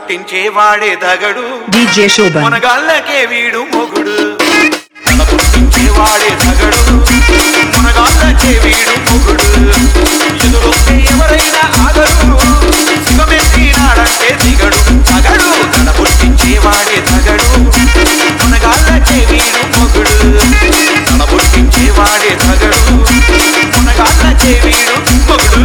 పుట్టించేవాడే దగడు DJ Shoban. మునగాళ్ళకే వీడు మొగుడు తల పుట్టించేవాడే దగడు మునగాళ్ళకే వీడు మొగుడు ఎదురొస్తే ఎవరైనా ఆగడు శివమెత్తినాడంటే దిగడు తగడు తల పుట్టించేవాడే దగడు మునగాళ్ళకే వీడు మొగుడు తల పుట్టించేవాడే దగడు మునగాళ్ళకే వీడు మొగుడు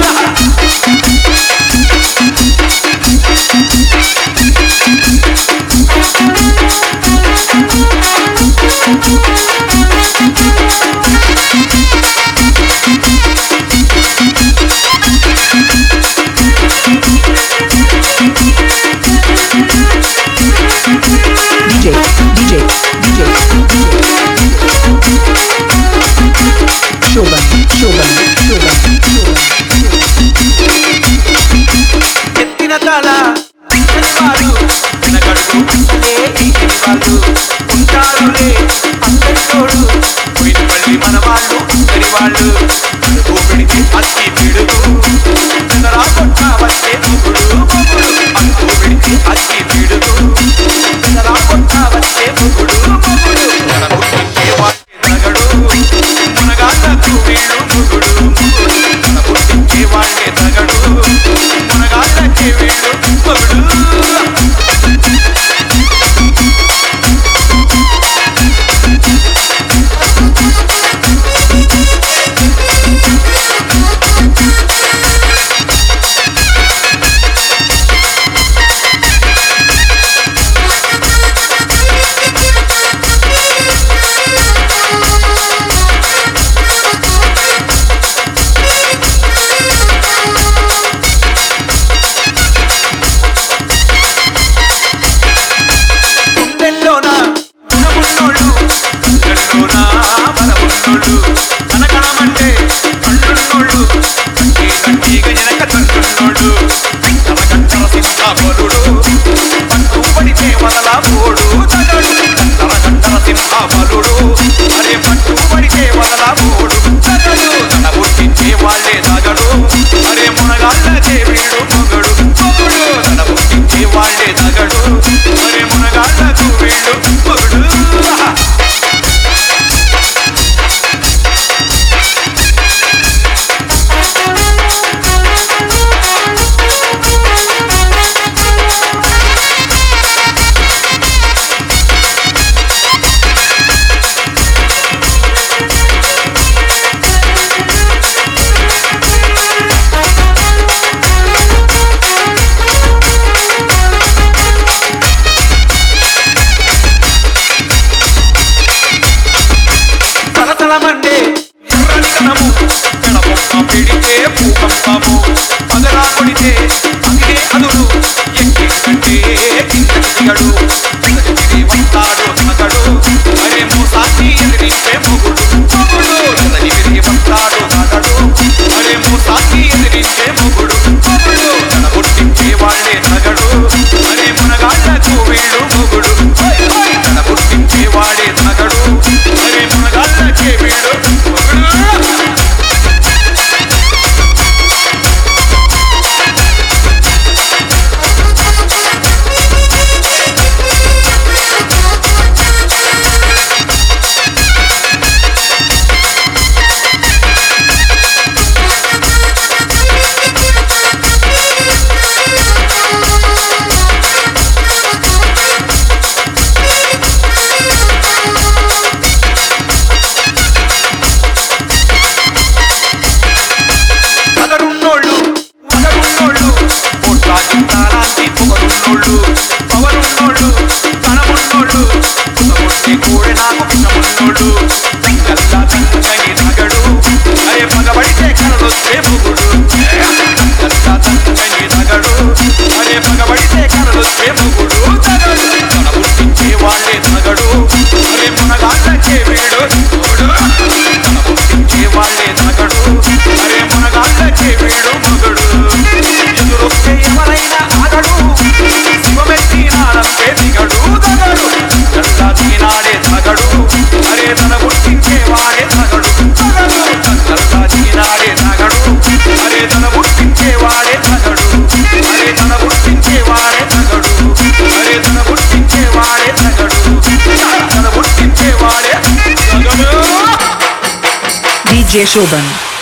DJ, DJ, DJ, Shoban, Shoban, Shoban, Shoban. ఎత్తిన తల తిట్టని వారు వెనకడుగు అసలే ఎక్కని వాళ్ళు ఉంటారులే అందరి తోడు పోయిన మళ్ళీ మన వాళ్ళు అందరి వాళ్ళు అడుగు పెడితే అతి పిడుగు పెదరా కొట్ట వచ్చే మొగుడు మొగుడు అడుగు పెడితే అతి పిడుగు పెదరా కొట్ట వచ్చే మొగుడు మొగుడు మన పుట్టించే వాడే తగడు మునగాళ్ళకు వీడు మొగుడు మొగుడు మన పుట్టించే వాడే తగడు మునగాళ్ళకే వీడు మొగుడు గుండెల్లోన గుణమున్నోళ్ళు గుండెల్లోన బలమున్నోళ్ళు కనకణమంటే కళ్ళున్నోళ్ళు కంటి కంటిగా వెనక తండ్రున్నోళ్ళు తన గంటల సింహాబలుడు పట్టు పడితే వదల పోడు తగడు తన గంటల సింహాబలుడు అరే పట్టు పడితే వదల పోడు తగడు తన పుట్టించే వాళ్ళే తగడు అరే మునగాళ్ళకే వీడు మొగడు మొగుడు తన పుట్టించే వాళ్ళే తగడు అరే మునగాళ్ళకు వీడు మొగుడు తలతలమండే ఎర్రనితనము పెడబొమ్మ పెడితే భూకంపము పగరా కొడితే అగిడే అదుడు ఎక్కి కంటే కింద దిగడు ఎదగిరి వస్తాడు మగడు అరే మూసాకి ఎదిరించే మొగుడు మొగుడు ఎదగిరి వస్తాడు మగడు అరే మూసాకి ఎదిరించే మొగుడు మొగుడు తన పుట్టించే వాళ్ళే తగడు అరే మునగాళ్ళకు వీడు మొగుడు ఓయ్ ఓయ్ తన పుట్టించే వాడే తగడు అరే మునగాళ్ళకే వీడు మొగుడు పగరున్నోళ్ళు పగరున్నోళ్ళు కోట్ల చింతాలాంటి పొగరున్నోళ్ళు పవరున్నోళ్ళు కనమున్నోళ్ళు పుట్టగొట్టి కోడి నాకు పిన్నమున్నోళ్ళు తంగల్లా తంగని తగడు అరే పగబడితే కరలొచ్చే మొగుడు తంగల్లా తంగని తగడు అరే పగబడితే కరలొచ్చే మొగుడు తగడు తన పుట్టించే వాళ్ళే తగడు అరే మునగాళ్ళకే వీడు మొగుడు తన పుట్టించే వాళ్ళే తగడు అరే మునగాళ్ళకే వీడు మొగుడు ఎదురొస్తే ఎవరైనా ఆగడు శివమెత్తినాడంతే దిగడు తగడు గల్లా తీనాడే తగడు అరే తన పుట్టించే వాడే తగడు తగడు గల్లా తీనాడే తగడు అరే తన పుట్టించే వాడే తగడు అరే తన పుట్టించే వాడే తగడు DJ Shoban.